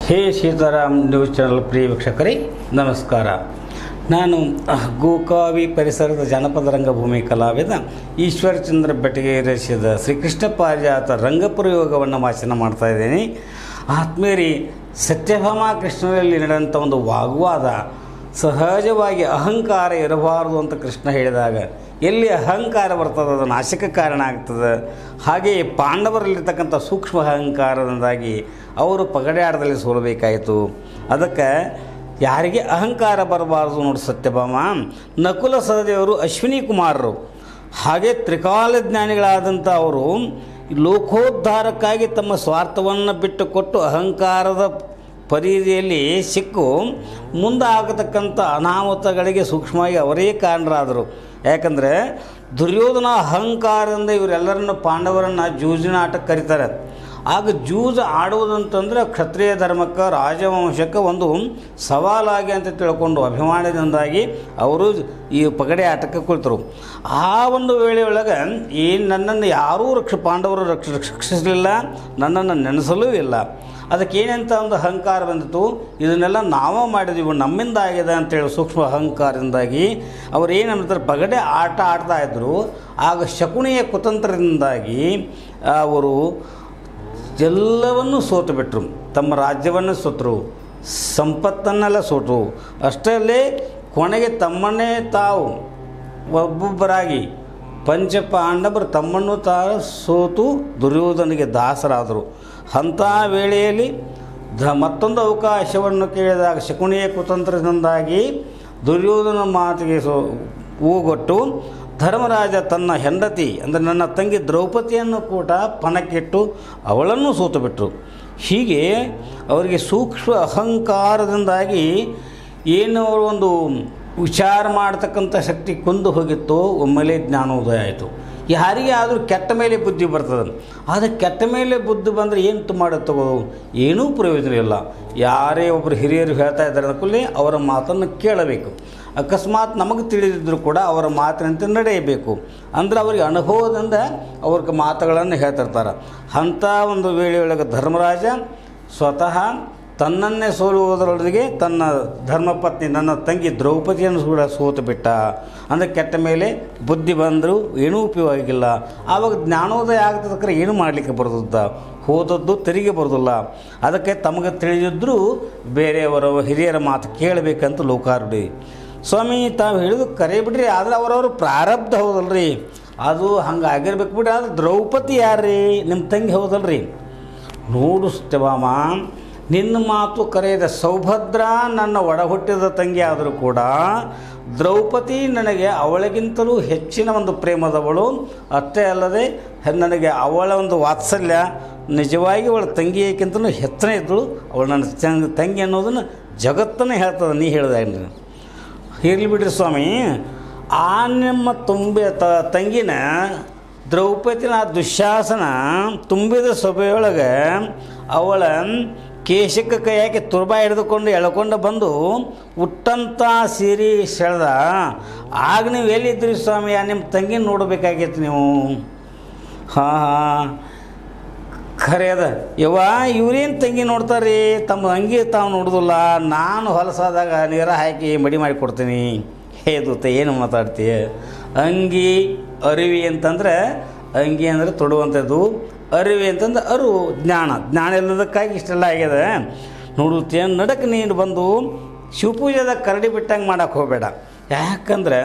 ಹೇ Sitaram news channel ಪ್ರಿಯ ವೀಕ್ಷಕರೇ ನಮಸ್ಕಾರ ನಾನು ಅಹ್, ಗೋಕಾವಿ ಪರಿಸರದ ಜಾನಪದ ರಂಗಭೂಮಿ ಕಲಾವಿದ ಈಶ್ವರಚಂದ್ರ ಬೆಟ್ಟಗೆ ರಚಿಸಿದ ಶ್ರೀಕೃಷ್ಣ ಪಾರಿಜಾತ ರಂಗಪ್ರಯೋಗವನ್ನು ವಾಚನ ಮಾಡ್ತಾ ಇದ್ದೀನಿ ಆತ್ಮೀಯರಿ ಸತ್ಯಭಾಮ ಕೃಷ್ಣರಲ್ಲಿ ನಡೆದಂಥ ಒಂದು ವಾಗ್ವಾದ ಸಹಜವಾಗಿ ಅಹಂಕಾರ ಇರಬಾರದು ಅಂತ ಕೃಷ್ಣ ಹೇಳಿದಾಗ ಎಲ್ಲಿ ಅಹಂಕಾರ ಬರ್ತದೆ ಅದು ನಾಶಕ್ಕೆ ಕಾರಣ ಆಗ್ತದೆ ಹಾಗೆಯೇ ಪಾಂಡವರಲ್ಲಿರ್ತಕ್ಕಂಥ ಸೂಕ್ಷ್ಮ ಅಹಂಕಾರದಿಂದಾಗಿ ಅವರು ಪಗಡೆ ಆಟದಲ್ಲಿ ಸೋಲಬೇಕಾಯಿತು ಅದಕ್ಕೆ ಯಾರಿಗೆ ಅಹಂಕಾರ ಬರಬಾರದು ನೋಡಿ ಸತ್ಯಭಾಮ ನಕುಲ ಸಹದೇವರು ಅಶ್ವಿನಿ ಕುಮಾರರು ಹಾಗೆ ತ್ರಿಕಾಲ ಜ್ಞಾನಿಗಳಾದಂಥ ಅವರು ಲೋಕೋದ್ಧಾರಕ್ಕಾಗಿ ತಮ್ಮ ಸ್ವಾರ್ಥವನ್ನು ಬಿಟ್ಟು ಕೊಟ್ಟು ಅಹಂಕಾರದ ಪರಿಧಿಯಲ್ಲಿ ಸಿಕ್ಕು ಮುಂದೆ ಆಗತಕ್ಕಂಥ ಅನಾಹುತಗಳಿಗೆ ಸೂಕ್ಷ್ಮವಾಗಿ ಅವರೇ ಕಾರಣರಾದರು ಯಾಕಂದರೆ ದುರ್ಯೋಧನ ಅಹಂಕಾರದಿಂದ ಇವರೆಲ್ಲರನ್ನು ಪಾಂಡವರನ್ನು ಜೂಜಿನ ಆಟಕ್ಕೆ ಕರೀತಾರೆ ಆಗ ಜೂಜು ಆಡುವುದಂತಂದರೆ ಕ್ಷತ್ರಿಯ ಧರ್ಮಕ್ಕೆ ರಾಜವಂಶಕ್ಕೆ ಒಂದು ಸವಾಲಾಗಿ ಅಂತ ತಿಳ್ಕೊಂಡು ಅಭಿಮಾನದಿಂದಾಗಿ ಅವರು ಈ ಪಗಡೆ ಆಟಕ್ಕೆ ಕುಳಿತರು ಆ ಒಂದು ವೇಳೆಯೊಳಗೆ ಈ ನನ್ನನ್ನು ಯಾರೂ ರಕ್ಷ ಪಾಂಡವರು ರಕ್ಷ ರಕ್ಷಿಸಲಿಲ್ಲ ನನ್ನನ್ನು ನೆನೆಸಲೂ ಇಲ್ಲ ಅದಕ್ಕೆ ಏನಂತ ಒಂದು ಅಹಂಕಾರ ಬಂದಿತ್ತು ಇದನ್ನೆಲ್ಲ ನಾವೇ ಮಾಡಿದೀವಿ ನಮ್ಮಿಂದ ಆಗಿದೆ ಅಂತೇಳಿ ಸೂಕ್ಷ್ಮ ಅಹಂಕಾರದಿಂದಾಗಿ ಅವ್ರು ಏನು ಅಂತಾರೆ ಪಗಡೆ ಆಟ ಆಡ್ತಾ ಇದ್ದರು ಆಗ ಶಕುನಿಯ ಕುತಂತ್ರದಿಂದಾಗಿ ಅವರು ಎಲ್ಲವನ್ನೂ ಸೋತು ಬಿಟ್ಟರು ತಮ್ಮ ರಾಜ್ಯವನ್ನು ಸೋತರು ಸಂಪತ್ತನ್ನೆಲ್ಲ ಸೋತರು ಅಷ್ಟೇ ಅಲ್ಲೇ ಕೊನೆಗೆ ತಮ್ಮನ್ನೇ ತಾವು ಒಬ್ಬೊಬ್ಬರಾಗಿ ಪಂಚ ಪಾಂಡವರು ತಮ್ಮನ್ನು ತಾವು ಸೋತು ದುರ್ಯೋಧನಿಗೆ ದಾಸರಾದರು ಅಂಥ ವೇಳೆಯಲ್ಲಿ ಧ ಮತ್ತೊಂದು ಅವಕಾಶವನ್ನು ಕೇಳಿದಾಗ ಶಕುನಿಯ ಕುತಂತ್ರದಿಂದಾಗಿ ದುರ್ಯೋಧನ ಮಾತಿಗೆ ಸೋ ಹೂಗೊಟ್ಟು ಧರ್ಮರಾಜ ತನ್ನ ಹೆಂಡತಿ ಅಂದರೆ ನನ್ನ ತಂಗಿ ದ್ರೌಪದಿಯನ್ನು ಕೂಡ ಪಣಕ್ಕಿಟ್ಟು ಅವಳನ್ನು ಸೋತು ಬಿಟ್ಟರು ಹೀಗೆ ಅವರಿಗೆ ಸೂಕ್ಷ್ಮ ಅಹಂಕಾರದಿಂದಾಗಿ ಏನು ಅವರು ಒಂದು ವಿಚಾರ ಮಾಡ್ತಕ್ಕಂಥ ಶಕ್ತಿ ಕುಂದು ಹೋಗಿತ್ತು ಒಮ್ಮೆಲೆ ಜ್ಞಾನೋದಯ ಆಯಿತು ಯಾರಿಗೆ ಆದರೂ ಕೆಟ್ಟ ಮೇಲೆ ಬುದ್ಧಿ ಬರ್ತದೆ ಆದರೆ ಕೆಟ್ಟ ಮೇಲೆ ಬುದ್ಧಿ ಬಂದರೆ ಏನು ಮಾಡೋದು ತಗೋದು ಏನೂ ಪ್ರಯೋಜನ ಇಲ್ಲ ಯಾರೇ ಒಬ್ಬರು ಹಿರಿಯರು ಹೇಳ್ತಾ ಇದ್ದಾರೆ ಕೂಡಲೇ ಅವರ ಮಾತನ್ನು ಕೇಳಬೇಕು ಅಕಸ್ಮಾತ್ ನಮಗೆ ತಿಳಿದಿದ್ದರೂ ಕೂಡ ಅವರ ಮಾತಿನಂತೆ ನಡೆಯಬೇಕು ಅಂದರೆ ಅವರಿಗೆ ಅನುಭವದಿಂದ ಅವ್ರಿಗೆ ಮಾತುಗಳನ್ನು ಹೇಳ್ತಿರ್ತಾರೆ ಅಂಥ ಒಂದು ವೇಳೆಯೊಳಗೆ ಧರ್ಮರಾಜ ಸ್ವತಃ ತನ್ನನ್ನೇ ಸೋಲುವುದರೊಳಗೆ ತನ್ನ ಧರ್ಮಪತ್ನಿ ನನ್ನ ತಂಗಿ ದ್ರೌಪದಿಯನ್ನು ಕೂಡ ಸೋತು ಬಿಟ್ಟ ಅಂದರೆ ಕೆಟ್ಟ ಮೇಲೆ ಬುದ್ಧಿ ಬಂದರೂ ಏನೂ ಉಪಯೋಗ ಆಗಿಲ್ಲ ಆವಾಗ ಜ್ಞಾನೋದಯ ಆಗ್ತದಕ್ರೆ ಏನು ಮಾಡಲಿಕ್ಕೆ ಬರೋದಿಲ್ಲ ಹೋದದ್ದು ತೆರಿಗೆ ಬರೋದಿಲ್ಲ ಅದಕ್ಕೆ ತಮಗೆ ತಿಳಿದಿದ್ದರೂ ಬೇರೆಯವರ ಹಿರಿಯರ ಮಾತು ಕೇಳಬೇಕಂತ ಲೋಕಾರುಡಿ ಸ್ವಾಮಿ ತಾವು ಹೇಳಿದು ಕರೆ ಬಿಡ್ರಿ ಆದರೆ ಅವರವರು ಪ್ರಾರಬ್ಧ ಹೌದಲ್ರಿ ಅದು ಹಂಗೆ ಆಗಿರ್ಬೇಕು ಬಿಡ್ರಿ ಅದು ದ್ರೌಪದಿ ಯಾರ್ರೀ ನಿಮ್ಮ ತಂಗಿ ಹೌದಲ್ರಿ ನೋಡು ಸತ್ಯಭಾಮ ನಿನ್ನ ಮಾತು ಕರೆಯದ ಸೌಭದ್ರ ನನ್ನ ಒಡ ಹುಟ್ಟಿದ ತಂಗಿ ಆದರೂ ಕೂಡ ದ್ರೌಪದಿ ನನಗೆ ಅವಳಿಗಿಂತಲೂ ಹೆಚ್ಚಿನ ಒಂದು ಪ್ರೇಮದವಳು ಅಷ್ಟೇ ಅಲ್ಲದೆ ನನಗೆ ಅವಳ ಒಂದು ವಾತ್ಸಲ್ಯ ನಿಜವಾಗಿ ಅವಳ ತಂಗಿಯಕ್ಕಿಂತಲೂ ಹೆಚ್ಚಿನ ಇದ್ದಳು ಅವಳು ನನ್ನ ತಂಗಿ ತಂಗಿ ಅನ್ನೋದನ್ನು ಜಗತ್ತನ್ನೇ ಹೇಳ್ತದೆ ನೀ ಹೇಳಿದಾಗ ಇರಲಿ ಬಿಡ್ರಿ ಸ್ವಾಮಿ ಆ ನಿಮ್ಮ ತುಂಬಿ ತ ತಂಗಿನ ದ್ರೌಪದಿನ ಆ ದುಶ್ಯಾಸನ ತುಂಬಿದ ಸಭೆಯೊಳಗೆ ಅವಳ ಕೇಶಕ್ಕೆ ಕೈಯಾಕಿ ತುರ್ಬ ಹಿಡಿದುಕೊಂಡು ಎಳ್ಕೊಂಡು ಬಂದು ಉಟ್ಟಂಥ ಸೀರೆ ಸೆಳೆದ ಆಗ ನೀವು ಎಲ್ಲಿದ್ರಿ ಸ್ವಾಮಿ ಆ ನಿಮ್ಮ ತಂಗಿನ ನೋಡಬೇಕಾಗಿತ್ತು ನೀವು ಹಾಂ ಹಾಂ ಖರೆ ಅದ ಯವ್ವ ಇವ್ರೇನು ತಂಗಿ ನೋಡ್ತಾರೆ ತಮ್ಮ ಅಂಗಿ ತಾವು ನೋಡೋದಿಲ್ಲ ನಾನು ಹೊಲಸಾದಾಗ ನೀರ ಹಾಕಿ ಮಡಿ ಮಾಡಿ ಕೊಡ್ತೀನಿ ಹೇ ದೂತ ಏನು ಮಾತಾಡ್ತೀಯ ಅಂಗಿ ಅರಿವಿ ಅಂತಂದ್ರೆ ಅಂಗಿ ಅಂದರೆ ತೊಡುವಂಥದ್ದು ಅರಿವಿ ಅಂತಂದ್ರೆ ಅರು ಜ್ಞಾನ ಜ್ಞಾನ ಇಲ್ಲದಕ್ಕಾಗಿ ಇಷ್ಟೆಲ್ಲ ಆಗ್ಯದ ನೋಡುತ್ತೆ ನಡಕ್ಕೆ ನೀನು ಬಂದು ಶಿವಪೂಜೆದಾಗ ಕರಡಿ ಬಿಟ್ಟಂಗೆ ಮಾಡಕ್ಕೆ ಹೋಗಬೇಡ ಯಾಕಂದ್ರೆ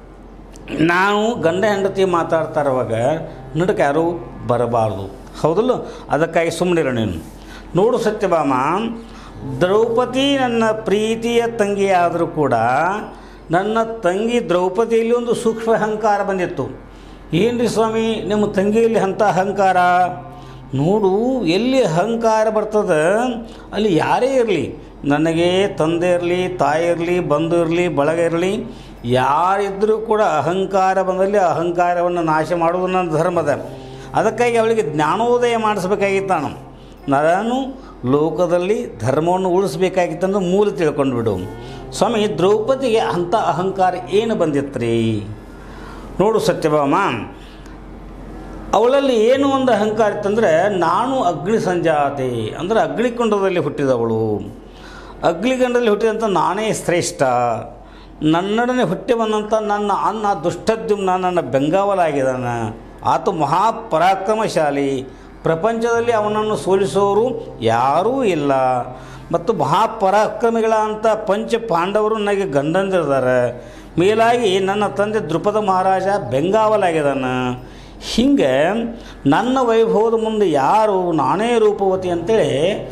ನಾವು ಗಂಡ ಹೆಂಡತಿ ಮಾತಾಡ್ತಾರವಾಗ ನಡಕ್ಕೆ ಯಾರೂ ಬರಬಾರ್ದು ಹೌದಲ್ಲ ಅದಕ್ಕಾಗಿ ಸುಮ್ಮನಿರ ನೀನು ನೋಡು ಸತ್ಯಭಾಮ ದ್ರೌಪದಿ ನನ್ನ ಪ್ರೀತಿಯ ತಂಗಿ ಆದರೂ ಕೂಡ ನನ್ನ ತಂಗಿ ದ್ರೌಪದಿಯಲ್ಲಿ ಒಂದು ಸೂಕ್ಷ್ಮ ಅಹಂಕಾರ ಬಂದಿತ್ತು ಏನ್ರಿ ಸ್ವಾಮಿ ನಿಮ್ಮ ತಂಗಿಯಲ್ಲಿ ಅಂಥ ಅಹಂಕಾರ ನೋಡು ಎಲ್ಲಿ ಅಹಂಕಾರ ಬರ್ತದೆ ಅಲ್ಲಿ ಯಾರೇ ಇರಲಿ ನನಗೆ ತಂದೆ ಇರಲಿ ತಾಯಿ ಇರಲಿ ಬಂಧು ಇರಲಿ ಬಳಗ ಇರಲಿ ಯಾರಿದ್ದರೂ ಕೂಡ ಅಹಂಕಾರ ಬಂದಲ್ಲಿ ಅಹಂಕಾರವನ್ನು ನಾಶ ಮಾಡುವುದು ನನ್ನ ಧರ್ಮದ ಅದಕ್ಕಾಗಿ ಅವಳಿಗೆ ಜ್ಞಾನೋದಯ ಮಾಡಿಸ್ಬೇಕಾಗಿತ್ತು ನಾನು ನಾನು ಲೋಕದಲ್ಲಿ ಧರ್ಮವನ್ನು ಉಳಿಸ್ಬೇಕಾಗಿತ್ತಂದ್ರೆ ಮೂಲ ತಿಳ್ಕೊಂಡು ಬಿಡು ಸ್ವಾಮಿ ದ್ರೌಪದಿಗೆ ಅಂಥ ಅಹಂಕಾರ ಏನು ಬಂದಿತ್ತು ರೀ ನೋಡು ಸತ್ಯಭಾಮ ಅವಳಲ್ಲಿ ಏನು ಒಂದು ಅಹಂಕಾರ ಇತ್ತಂದರೆ ನಾನು ಅಗ್ನಿ ಸಂಜಾತೆ ಅಂದರೆ ಅಗ್ನಿಕುಂಡದಲ್ಲಿ ಹುಟ್ಟಿದವಳು ಅಗ್ನಿಕುಂಡದಲ್ಲಿ ಹುಟ್ಟಿದಂಥ ನಾನೇ ಶ್ರೇಷ್ಠ ನನ್ನೊಡನೆ ಹುಟ್ಟಿ ಬಂದಂಥ ನನ್ನ ಅನ್ನ ದುಷ್ಟದ್ಯುಮ್ನ ನನ್ನ ಬೆಂಗಾವಲಾಗಿದ್ದಾನ ಆತ ಮಹಾಪರಾಕ್ರಮಶಾಲಿ ಪ್ರಪಂಚದಲ್ಲಿ ಅವನನ್ನು ಸೋಲಿಸೋರು ಯಾರೂ ಇಲ್ಲ ಮತ್ತು ಮಹಾಪರಾಕ್ರಮಿಗಳ ಅಂತ ಪಂಚ ಪಾಂಡವರು ನನಗೆ ಗಂಡಂದಿರ್ತಾರೆ ಮೇಲಾಗಿ ನನ್ನ ತಂದೆ ದೃಪದ ಮಹಾರಾಜ ಬೆಂಗಾವಲಾಗಿದ್ದಾನ ಹಿಂಗೆ ನನ್ನ ವೈಭವದ ಮುಂದೆ ಯಾರು ನಾನೇ ರೂಪವತಿ ಅಂತೇಳಿ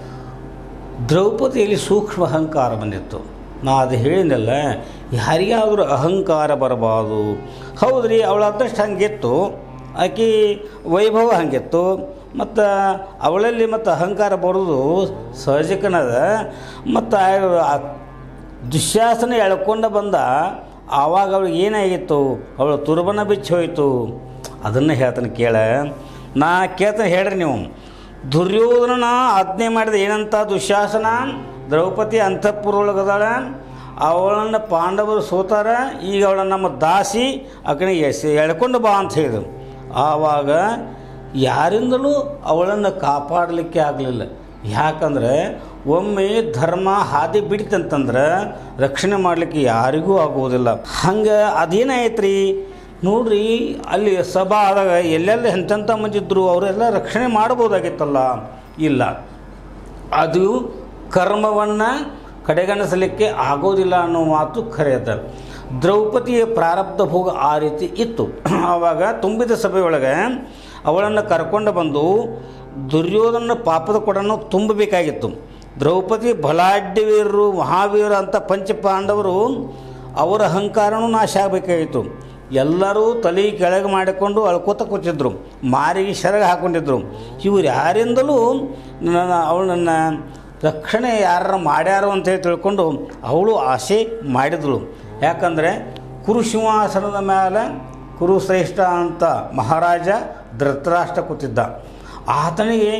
ದ್ರೌಪದಿಯಲ್ಲಿ ಸೂಕ್ಷ್ಮ ಅಹಂಕಾರ ಬಂದಿತ್ತು ನಾ ಅದು ಹೇಳಿನಲ್ಲ ಯಾರಿಗಾದರೂ ಅಹಂಕಾರ ಬರಬಾರ್ದು ಹೌದ್ರಿ ಅವಳ ಅದೃಷ್ಟ ಹಂಗಿತ್ತು ಆಕೆ ವೈಭವ ಹಂಗಿತ್ತು ಮತ್ತು ಅವಳಲ್ಲಿ ಮತ್ತು ಅಹಂಕಾರ ಬರೋದು ಸಹಜಕನದ ಮತ್ತು ಆ ದುಶ್ಯಾಸನ ಎಳ್ಕೊಂಡು ಬಂದ ಆವಾಗ ಅವಳಿಗೆ ಏನಾಗಿತ್ತು ಅವಳು ತುರುಬನ ಬಿಚ್ಚಿ ಹೋಯಿತು ಅದನ್ನು ಹೇಳ್ತಾನೆ ಕೇಳ ನಾ ಕೇಳ್ತಾನೆ ಹೇಳ್ರಿ ನೀವು ದುರ್ಯೋಧನ ಆಜ್ಞೆ ಮಾಡಿದ ಏನಂತ ದುಶ್ಯಾಸನ ದ್ರೌಪದಿ ಅಂತಃಪುರೊಳಗದಾಳ ಅವಳನ್ನು ಪಾಂಡವರು ಸೋತಾರ ಈಗ ಅವಳನ್ನು ನಮ್ಮ ದಾಸಿ ಆ ಕಡೆ ಎಸ್ ಎಳ್ಕೊಂಡು ಬಾ ಅಂತ ಹೇಳಿದ್ರು ಆವಾಗ ಯಾರಿಂದಲೂ ಅವಳನ್ನು ಕಾಪಾಡಲಿಕ್ಕೆ ಆಗಲಿಲ್ಲ ಯಾಕಂದರೆ ಒಮ್ಮೆ ಧರ್ಮ ಹಾದಿ ಬಿಡ್ತಂತಂದ್ರೆ ರಕ್ಷಣೆ ಮಾಡಲಿಕ್ಕೆ ಯಾರಿಗೂ ಆಗುವುದಿಲ್ಲ ಹಂಗೆ ಅದೇನಾಯ್ತು ರೀ ನೋಡ್ರಿ ಅಲ್ಲಿ ಸಭಾ ಆದಾಗ ಎಲ್ಲೆಲ್ಲ ಎಂತೆಂಥ ಮಂದಿದ್ರು ಅವರೆಲ್ಲ ರಕ್ಷಣೆ ಮಾಡ್ಬೋದಾಗಿತ್ತಲ್ಲ ಇಲ್ಲ ಅದು ಕರ್ಮವನ್ನು ಕಡೆಗಣಿಸಲಿಕ್ಕೆ ಆಗೋದಿಲ್ಲ ಅನ್ನೋ ಮಾತು ಖರೆಯದ ದ್ರೌಪದಿಯ ಪ್ರಾರಬ್ಧ ಭೋಗ ಆ ರೀತಿ ಇತ್ತು ಆವಾಗ ತುಂಬಿದ ಸಭೆಯೊಳಗೆ ಅವಳನ್ನು ಕರ್ಕೊಂಡು ಬಂದು ದುರ್ಯೋಧನ ಪಾಪದ ಕೊಡನ್ನು ತುಂಬಬೇಕಾಗಿತ್ತು ದ್ರೌಪದಿ ಬಲಾಢ್ಯ ವೀರರು ಮಹಾವೀರ ಅಂತ ಪಂಚ ಪಾಂಡವರು ಅವರ ಅಹಂಕಾರನೂ ನಾಶ ಆಗಬೇಕಾಗಿತ್ತು ಎಲ್ಲರೂ ತಲೆ ಕೆಳಗೆ ಮಾಡಿಕೊಂಡು ಅಳ್ಕೋತ ಕೂತಿದ್ರು ಮಾರಿಗೆ ಸೆರಗ ಹಾಕ್ಕೊಂಡಿದ್ರು ಇವ್ರು ಯಾರಿಂದಲೂ ನನ್ನ ಅವಳನ್ನು ರಕ್ಷಣೆ ಯಾರು ಮಾಡ್ಯಾರು ಅಂತೇಳಿ ತಿಳ್ಕೊಂಡು ಅವಳು ಆಸೆ ಮಾಡಿದಳು ಯಾಕಂದರೆ ಕುರುಸಿಂಹಾಸನದ ಮೇಲೆ ಕುರುಶ್ರೇಷ್ಠ ಅಂತ ಮಹಾರಾಜ ಧೃತರಾಷ್ಟ್ರ ಕೂತಿದ್ದ ಆತನಿಗೆ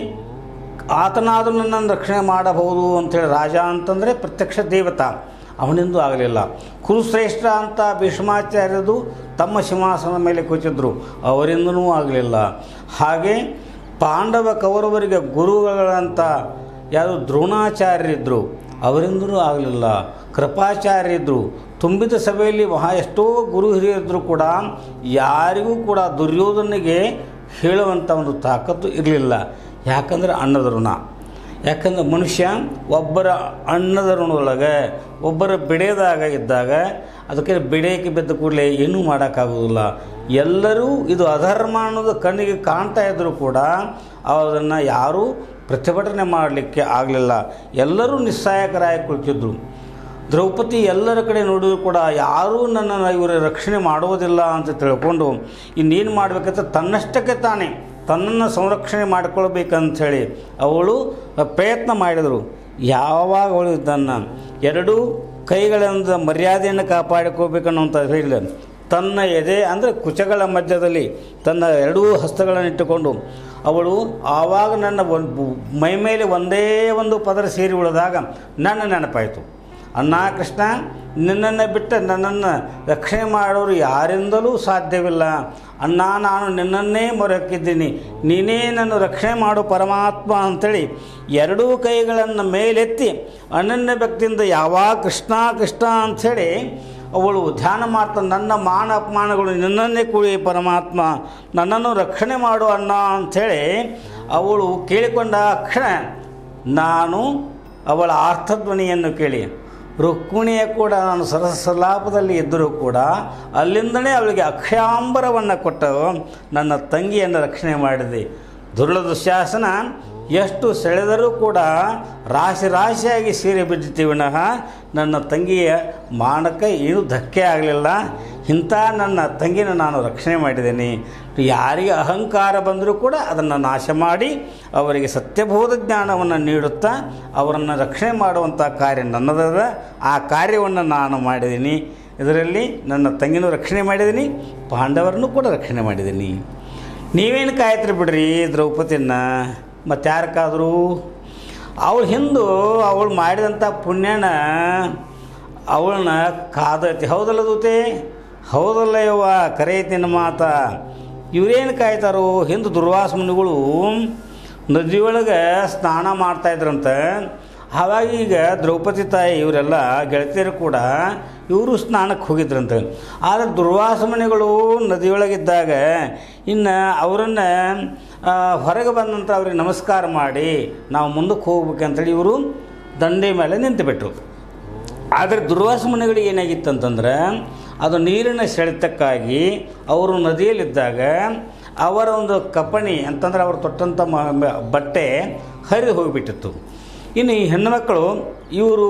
ಆತನಾದರೂ ನನ್ನನ್ನು ರಕ್ಷಣೆ ಮಾಡಬಹುದು ಅಂಥೇಳಿ ರಾಜ ಅಂತಂದರೆ ಪ್ರತ್ಯಕ್ಷ ದೇವತಾ ಅವನಿಂದೂ ಆಗಲಿಲ್ಲ ಕುರುಶ್ರೇಷ್ಠ ಅಂತ ಭೀಷ್ಮಾಚಾರ್ಯರು ತಮ್ಮ ಸಿಂಹಾಸನದ ಮೇಲೆ ಕೂತಿದ್ರು ಅವರಿಂದನೂ ಆಗಲಿಲ್ಲ ಹಾಗೆ ಪಾಂಡವ ಕೌರವರಿಗೆ ಗುರುಗಳಂತ ಯಾರು ದ್ರೋಣಾಚಾರ್ಯರಿದ್ದರು ಅವರಿಂದಲೂ ಆಗಲಿಲ್ಲ ಕೃಪಾಚಾರ್ಯರಿದ್ದರು ತುಂಬಿದ ಸಭೆಯಲ್ಲಿ ಮಹಾ ಎಷ್ಟೋ ಗುರು ಹಿರಿಯರಿದ್ದರೂ ಕೂಡ ಯಾರಿಗೂ ಕೂಡ ದುರ್ಯೋಧನಿಗೆ ಹೇಳುವಂಥ ಒಂದು ತಾಕತ್ತು ಇರಲಿಲ್ಲ ಯಾಕಂದರೆ ಅನ್ನದ ಋಣ ಯಾಕಂದ್ರೆ ಮನುಷ್ಯ ಒಬ್ಬರ ಅನ್ನದ ಋಣದೊಳಗೆ ಒಬ್ಬರ ಬಿಡೆದಾಗ ಇದ್ದಾಗ ಅದಕ್ಕೆ ಬಿಡೇಕೆ ಬಿದ್ದ ಕೂಡಲೇ ಏನೂ ಮಾಡೋಕ್ಕಾಗೋದಿಲ್ಲ ಎಲ್ಲರೂ ಇದು ಅಧರ್ಮ ಅನ್ನೋದು ಕಣ್ಣಿಗೆ ಕಾಣ್ತಾ ಇದ್ದರೂ ಕೂಡ ಅದನ್ನು ಯಾರೂ ಪ್ರತಿಭಟನೆ ಮಾಡಲಿಕ್ಕೆ ಆಗಲಿಲ್ಲ ಎಲ್ಲರೂ ನಿಸ್ಸಹಾಯಕರಾಗಿ ಕುಳಿತಿದ್ರು ದ್ರೌಪದಿ ಎಲ್ಲರ ಕಡೆ ನೋಡಿದ್ರು ಕೂಡ ಯಾರೂ ನನ್ನನ್ನು ಇವರ ರಕ್ಷಣೆ ಮಾಡುವುದಿಲ್ಲ ಅಂತ ತಿಳ್ಕೊಂಡು ಇನ್ನೇನು ಮಾಡಬೇಕಂತ ತನ್ನಷ್ಟಕ್ಕೆ ತಾನೇ ತನ್ನನ್ನು ಸಂರಕ್ಷಣೆ ಮಾಡಿಕೊಳ್ಬೇಕಂಥೇಳಿ ಅವಳು ಪ್ರಯತ್ನ ಮಾಡಿದರು ಯಾವಾಗ ಅವಳು ಇದನ್ನು ಎರಡೂ ಕೈಗಳಿಂದ ಮರ್ಯಾದೆಯನ್ನು ಕಾಪಾಡಿಕೋಬೇಕನ್ನುವಂಥ ಹೇಳಿದ ತನ್ನ ಎದೆ ಅಂದರೆ ಕುಚಗಳ ಮಧ್ಯದಲ್ಲಿ ತನ್ನ ಎರಡೂ ಹಸ್ತಗಳನ್ನು ಇಟ್ಟುಕೊಂಡು ಅವಳು ಆವಾಗ ನನ್ನ ಒಂದು ಮೈ ಮೇಲೆ ಒಂದೇ ಒಂದು ಪದರ ಸೇರಿ ಉಳಿದಾಗ ನನ್ನ ನೆನಪಾಯಿತು ಅಣ್ಣ ಕೃಷ್ಣ ನಿನ್ನನ್ನು ಬಿಟ್ಟು ನನ್ನನ್ನು ರಕ್ಷಣೆ ಮಾಡೋರು ಯಾರಿಂದಲೂ ಸಾಧ್ಯವಿಲ್ಲ ಅಣ್ಣ ನಾನು ನಿನ್ನನ್ನೇ ಮೊರಕಿದ್ದೀನಿ ನೀನೇ ನನ್ನ ರಕ್ಷಣೆ ಮಾಡು ಪರಮಾತ್ಮ ಅಂಥೇಳಿ ಎರಡೂ ಕೈಗಳನ್ನು ಮೇಲೆತ್ತಿ ಅನನ್ಯ ಭಕ್ತಿಯಿಂದ ಯಾವಾಗ ಕೃಷ್ಣ ಕೃಷ್ಣ ಅಂಥೇಳಿ ಅವಳು ಧ್ಯಾನ ಮಾಡ್ತಾ ನನ್ನ ಮಾನ ಅಪಮಾನಗಳು ನಿನ್ನನ್ನೇ ಕುಳಿ ಪರಮಾತ್ಮ ನನ್ನನ್ನು ರಕ್ಷಣೆ ಮಾಡು ಅಣ್ಣ ಅಂಥೇಳಿ ಅವಳು ಕೇಳಿಕೊಂಡ ಕ್ಷಣ ನಾನು ಅವಳ ಆರ್ಥಧ್ವನಿಯನ್ನು ಕೇಳಿ ರುಕ್ಮಿಣಿಯ ಕೂಡ ನಾನು ಸರಸಲಾಪದಲ್ಲಿ ಇದ್ದರೂ ಕೂಡ ಅಲ್ಲಿಂದಲೇ ಅವಳಿಗೆ ಅಕ್ಷಯಾಂಬರವನ್ನು ಕೊಟ್ಟು ನನ್ನ ತಂಗಿಯನ್ನು ರಕ್ಷಣೆ ಮಾಡಿದೆ ದುರ್ಳ ದುಶ್ಯಾಸನ ಎಷ್ಟು ಸೆಳೆದರೂ ಕೂಡ ರಾಶಿ ರಾಶಿಯಾಗಿ ಸೀರೆ ಬಿದ್ದಿತ್ತು ವಿನಃ ನನ್ನ ತಂಗಿಯ ಮಾನಕ್ಕೆ ಏನೂ ಧಕ್ಕೆ ಆಗಲಿಲ್ಲ ಇಂಥ ನನ್ನ ತಂಗಿನ ನಾನು ರಕ್ಷಣೆ ಮಾಡಿದ್ದೇನೆ ಯಾರಿಗೆ ಅಹಂಕಾರ ಬಂದರೂ ಕೂಡ ಅದನ್ನು ನಾಶ ಮಾಡಿ ಅವರಿಗೆ ಸತ್ಯಬೋಧ ಜ್ಞಾನವನ್ನು ನೀಡುತ್ತಾ ಅವರನ್ನು ರಕ್ಷಣೆ ಮಾಡುವಂಥ ಕಾರ್ಯ ನನ್ನದದ ಆ ಕಾರ್ಯವನ್ನು ನಾನು ಮಾಡಿದ್ದೀನಿ ಇದರಲ್ಲಿ ನನ್ನ ತಂಗಿನೂ ರಕ್ಷಣೆ ಮಾಡಿದ್ದೀನಿ ಪಾಂಡವರನ್ನು ಕೂಡ ರಕ್ಷಣೆ ಮಾಡಿದ್ದೀನಿ ನೀವೇನು ಕಾಯ್ತ್ರಿ ಬಿಡ್ರಿ ದ್ರೌಪದಿನ ಮತ್ತು ಯಾರಕ್ಕಾದರೂ ಅವಳು ಹಿಂದು ಅವಳು ಮಾಡಿದಂಥ ಪುಣ್ಯನ ಅವಳನ್ನ ಕಾದೈತಿ ಹೌದಲ್ಲ ದೂತೆ ಹೌದಲ್ಲ ಯವ್ವ ಕರೆಯತಿನ ಮಾತ ಇವರೇನು ಕಾಯ್ತಾರೋ ಹಿಂದೆ ದುರ್ವಾಸ ಮುನಿಗಳು ನದಿಯೊಳಗೆ ಸ್ನಾನ ಮಾಡ್ತಾಯಿದ್ರಂತೆ ಆವಾಗ ಈಗ ದ್ರೌಪದಿ ತಾಯಿ ಇವರೆಲ್ಲ ಗೆಳತಿಯರು ಕೂಡ ಇವರು ಸ್ನಾನಕ್ಕೆ ಹೋಗಿದ್ರಂತೆ ಆದರೆ ದುರ್ವಾಸ ಮುನಿಗಳು ನದಿಯೊಳಗಿದ್ದಾಗ ಇನ್ನು ಅವರನ್ನು ಹೊರಗೆ ಬಂದ ನಂತರ ಅವ್ರಿಗೆ ನಮಸ್ಕಾರ ಮಾಡಿ ನಾವು ಮುಂದಕ್ಕೆ ಹೋಗ್ಬೇಕಂತೇಳಿ ಇವರು ದಂಡೆ ಮೇಲೆ ನಿಂತುಬಿಟ್ರು ಆದರೆ ದುರ್ವಾಸ ಮುನಿಗಳಿಗೆ ಏನಾಗಿತ್ತು ಅಂತಂದ್ರೆ ಅದು ನೀರಿನ ಸೆಳೆತಕ್ಕಾಗಿ ಅವರು ನದಿಯಲ್ಲಿದ್ದಾಗ ಅವರ ಒಂದು ಕಪಣಿ ಅಂತಂದ್ರೆ ಅವರು ತೊಟ್ಟಂಥ ಮ ಮ- ಬಟ್ಟೆ ಹರಿದು ಹೋಗಿಬಿಟ್ಟಿತ್ತು ಇನ್ನು ಈ ಹೆಣ್ಣುಮಕ್ಕಳು ಇವರು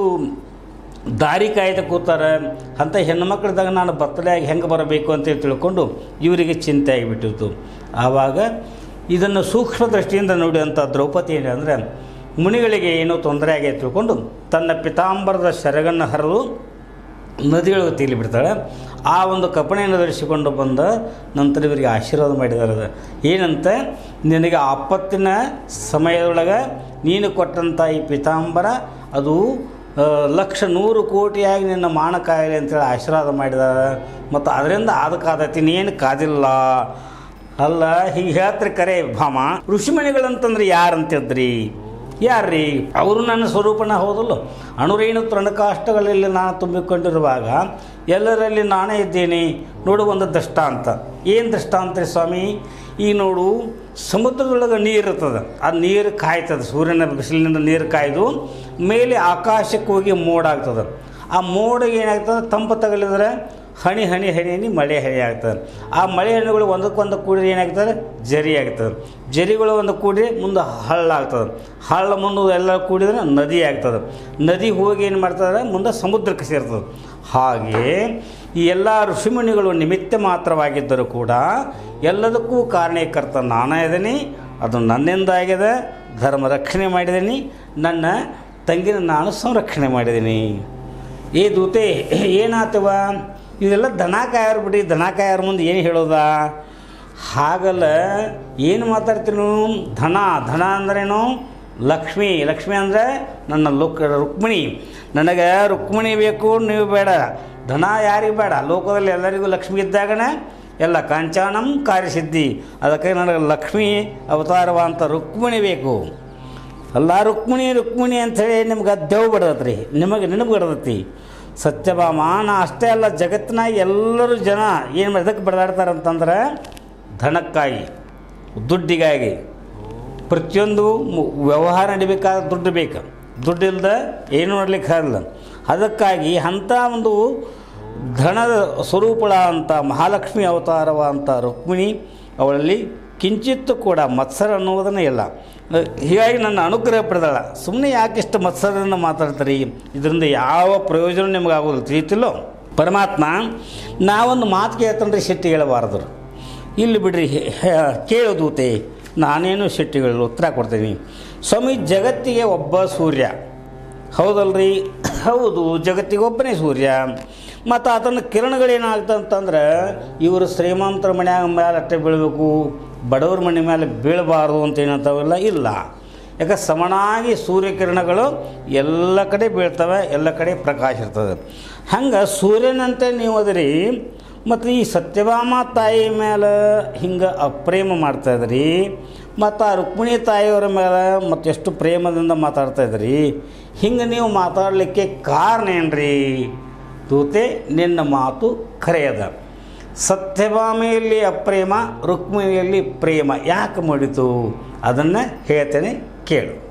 ದಾರಿ ಕಾಯ್ದು ಕೂತಾರೆ ಅಂಥ ಹೆಣ್ಣುಮಕ್ಕಳಿದ್ದಾಗ ನಾನು ಬತ್ತಲೆಯಾಗಿ ಹೆಂಗೆ ಬರಬೇಕು ಅಂತೇಳಿ ತಿಳ್ಕೊಂಡು ಇವರಿಗೆ ಚಿಂತೆ ಆಗಿಬಿಟ್ಟಿತ್ತು ಆವಾಗ ಇದನ್ನು ಸೂಕ್ಷ್ಮ ದೃಷ್ಟಿಯಿಂದ ನೋಡಿದಂಥ ದ್ರೌಪದಿ ಏನಂದರೆ ಮುನಿಗಳಿಗೆ ಏನೋ ತೊಂದರೆ ಆಗಿ ತಿಳ್ಕೊಂಡು ತನ್ನ ಪಿತಾಂಬರದ ಸೆರಗನ್ನು ಹರಿದು ನದಿಯೊಳಗೆ ತೀಲಿ ಬಿಡ್ತಾಳೆ ಆ ಒಂದು ಕಪಣೆಯನ್ನು ಧರಿಸಿಕೊಂಡು ಬಂದ ನಂತರ ಇವರಿಗೆ ಆಶೀರ್ವಾದ ಮಾಡಿದ್ದಾರೆ ಏನಂತ ನಿನಗೆ ಆಪತ್ತಿನ ಸಮಯದೊಳಗೆ ನೀನು ಕೊಟ್ಟಂಥ ಈ ಪಿತಾಂಬರ ಅದು ಆ, ಲಕ್ಷ ನೂರು ಕೋಟಿಯಾಗಿ ನಿನ್ನ ಮಾನ ಕಾಯಲಿ ಅಂತೇಳಿ ಆಶೀರ್ವಾದ ಮಾಡಿದ್ದಾರೆ ಮತ್ತು ಅದರಿಂದ ಆದ ಕಾದತಿ ನೀನು ಕಾದಿಲ್ಲ ಅಲ್ಲ ಹೀಗೆ ಹೇಳ್ತಾರೆ ಕರೆ ಭಾಮ ಋಷಿಮಣಿಗಳಂತಂದ್ರೆ ಯಾರಂತಿದ್ರಿ ಯಾರ್ರೀ ಅವರು ನನ್ನ ಸ್ವರೂಪನ ಹೌದಲ್ಲ ಅಣುರೇಣು ತೃಣಕಾಷ್ಟಗಳಲ್ಲಿ ನಾನು ತುಂಬಿಕೊಂಡಿರುವಾಗ ಎಲ್ಲರಲ್ಲಿ ನಾನೇ ಇದ್ದೇನೆ ನೋಡು ಒಂದು ದೃಷ್ಟಾಂತ ಏನು ದೃಷ್ಟಾಂತ ರೀ ಸ್ವಾಮಿ ಈಗ ನೋಡು ಸಮುದ್ರದೊಳಗೆ ನೀರು ಇರ್ತದೆ ಆ ನೀರು ಕಾಯ್ತದೆ ಸೂರ್ಯನ ಬಿಸಿಲಿನಿಂದ ನೀರು ಕಾಯ್ದು ಮೇಲೆ ಆಕಾಶಕ್ಕೆ ಹೋಗಿ ಮೋಡ ಆಗ್ತದೆ ಆ ಮೋಡಿಗೆ ಏನಾಗ್ತದೆ ತಂಪು ತಗಲಿದ್ರೆ ಹನಿ ಹನಿ ಹನಿ ಹನಿ ಮಳೆ ಹನಿ ಆಗ್ತದೆ ಆ ಮಳೆ ಹನಿಗಳು ಒಂದಕ್ಕೊಂದು ಕೂಡಿದ್ರೆ ಏನಾಗ್ತದೆ ಜರಿ ಆಗ್ತದೆ ಜರಿಗಳು ಒಂದು ಕೂಡಿ ಮುಂದೆ ಹಳ್ಳ ಆಗ್ತದೆ ಹಳ್ಳ ಮುಂದೆ ಎಲ್ಲ ಕೂಡಿದ್ರೆ ನದಿ ಆಗ್ತದೆ ನದಿ ಹೋಗಿ ಏನು ಮಾಡ್ತದೆ ಮುಂದೆ ಸಮುದ್ರಕ್ಕೆ ಸೇರ್ತದೆ ಹಾಗೆ ಈ ಎಲ್ಲ ಋಷಿಮುನಿಗಳು ನಿಮಿತ್ತ ಮಾತ್ರವಾಗಿದ್ದರೂ ಕೂಡ ಎಲ್ಲದಕ್ಕೂ ಕಾರಣೀಕರ್ತ ನಾನೇ ಇದ್ದೀನಿ ಅದು ನನ್ನಿಂದ ಆಗಿದೆ ಧರ್ಮ ರಕ್ಷಣೆ ಮಾಡಿದ್ದೀನಿ ನನ್ನ ತಂಗಿನ ನಾನು ಸಂರಕ್ಷಣೆ ಮಾಡಿದ್ದೀನಿ ಏ ದೂತೆ ಏನಾತವ ಇದೆಲ್ಲ ದನ ಕಾಯರ್ ಬಿಡಿ ದನ ಕಾಯರ್ ಮುಂದೆ ಏನು ಹೇಳೋದ ಹಾಗಲ್ಲ ಏನು ಮಾತಾಡ್ತೀನಿ ನೀವು? ಧನ ಧನ ಅಂದ್ರೇನು ಲಕ್ಷ್ಮಿ ಲಕ್ಷ್ಮಿ ಅಂದರೆ ನನ್ನ ಲೋಕ ರುಕ್ಮಿಣಿ ನನಗೆ ರುಕ್ಮಿಣಿ ಬೇಕು ನೀವು ಬೇಡ ಧನ ಯಾರಿಗೆ ಬೇಡ ಲೋಕದಲ್ಲಿ ಎಲ್ಲರಿಗೂ ಲಕ್ಷ್ಮಿ ಇದ್ದಾಗನೇ ಎಲ್ಲ ಕಾಂಚಾನಂ ಕಾರ್ಯಸಿದ್ಧಿ ಅದಕ್ಕೆ ನನಗೆ ಲಕ್ಷ್ಮಿ ಅವತಾರವಂತ ರುಕ್ಮಿಣಿ ಬೇಕು ಅಲ್ಲ ರುಕ್ಮಿಣಿ ರುಕ್ಮಿಣಿ ಅಂಥೇಳಿ ನಿಮ್ಗೆ ಅದ್ದೆವು ಬಿಡದತ್ರಿ ನಿಮಗೆ ನಿನಗೆ ಬಿಡದತ್ತಿ ಸತ್ಯಭಾಮ ನಾ ಅಷ್ಟೇ ಅಲ್ಲ ಜಗತ್ತಿನಾಗ ಎಲ್ಲರೂ ಜನ ಏನು ಎದಕ್ಕೆ ಬಡದಾಡ್ತಾರೆ ಅಂತಂದ್ರೆ ಧನಕ್ಕಾಗಿ ದುಡ್ಡಿಗಾಗಿ ಪ್ರತಿಯೊಂದು ಮು- ವ್ಯವಹಾರ ನಡಿಬೇಕಾದ್ರೆ ದುಡ್ಡು ಬೇಕು ದುಡ್ಡಿಲ್ದ ಏನು ಮಾಡ್ಲಿಕ್ಕೆ ಆಗಲ್ಲ ಅದಕ್ಕಾಗಿ ಅಂಥ ಒಂದು ಧನದ ಸ್ವರೂಪಳ ಅಂತ ಮಹಾಲಕ್ಷ್ಮಿ ಅವತಾರವ ಅಂತ ರುಕ್ಮಿಣಿ ಅವಳಲ್ಲಿ ಕಿಂಚಿತ್ತು ಕೂಡ ಮತ್ಸರ ಅನ್ನುವುದನ್ನೇ ಇಲ್ಲ ಅಹ್, ಹೀಗಾಗಿ ನನ್ನ ಅನುಗ್ರಹ ಪಡೆದಾಳ ಸುಮ್ಮನೆ ಯಾಕಿಷ್ಟು ಮತ್ಸರನ್ನು ಮಾತಾಡ್ತಾರೆ ಇದರಿಂದ ಯಾವ ಪ್ರಯೋಜನ ನಿಮ್ಗೆ ಆಗೋದಿಲ್ಲ ತಿಳಿತಿಲ್ಲೋ ಪರಮಾತ್ಮ ನಾವೊಂದು ಮಾತು ಕೇಳ್ತಂದ್ರೆ ಸಿಟ್ಟು ಹೇಳಬಾರದು ಇಲ್ಲಿ ಬಿಡ್ರಿ ಹೆ- ಹೆ- ಕೇಳು ದೂತೆ ನಾನೇನು ಸಿಟ್ಟಿಗಳು ಉತ್ತರ ಕೊಡ್ತೀನಿ ಸ್ವಾಮಿ ಜಗತ್ತಿಗೆ ಒಬ್ಬ ಸೂರ್ಯ ಹೌದಲ್ರಿ ಹೌದು ಜಗತ್ತಿಗೆ ಒಬ್ಬನೇ ಸೂರ್ಯ ಮತ್ತು ಆತನ ಕಿರಣಗಳೇನಾಗ್ತಂತಂದ್ರೆ ಇವರು ಶ್ರೀಮಂತರ ಮನ್ಯಾಗ ಮೇಲೆ ಅಟ್ಟೆ ಬೀಳಬೇಕು ಬಡವ್ರ ಮನೆ ಮೇಲೆ ಬೀಳಬಾರ್ದು ಅಂತ ಏನಂತವೆಲ್ಲ ಇಲ್ಲ ಯಾಕೆ ಸಮನಾಗಿ ಸೂರ್ಯಕಿರಣಗಳು ಎಲ್ಲ ಕಡೆ ಬೀಳ್ತವೆ ಎಲ್ಲ ಕಡೆ ಪ್ರಕಾಶ ಇರ್ತದೆ ಹಂಗೆ ಸೂರ್ಯನಂತೆ ನೀವು ಅದರಿ ಮತ್ತು ಈ ಸತ್ಯಭಾಮ ತಾಯಿ ಮೇಲೆ ಹಿಂಗೆ ಅಪ್ರೇಮ ಮಾಡ್ತಾ ಇದ್ರಿ ಮತ್ತು ಆ ರುಕ್ಮಿಣಿ ತಾಯಿಯವರ ಮೇಲೆ ಮತ್ತೆಷ್ಟು ಪ್ರೇಮದಿಂದ ಮಾತಾಡ್ತಾ ಇದ್ರಿ ಹಿಂಗೆ ನೀವು ಮಾತಾಡಲಿಕ್ಕೆ ಕಾರಣ ಏನ್ರಿ ತೂತೆ ನಿನ್ನ ಮಾತು ಖರೆಯದ ಸತ್ಯಭಾಮೆಯಲ್ಲಿ ಅಪ್ರೇಮ ರುಕ್ಮಿಣಿಯಲ್ಲಿ ಪ್ರೇಮ ಯಾಕೆ ಮಾಡಿತು ಅದನ್ನು ಹೇಳ್ತೇನೆ ಕೇಳು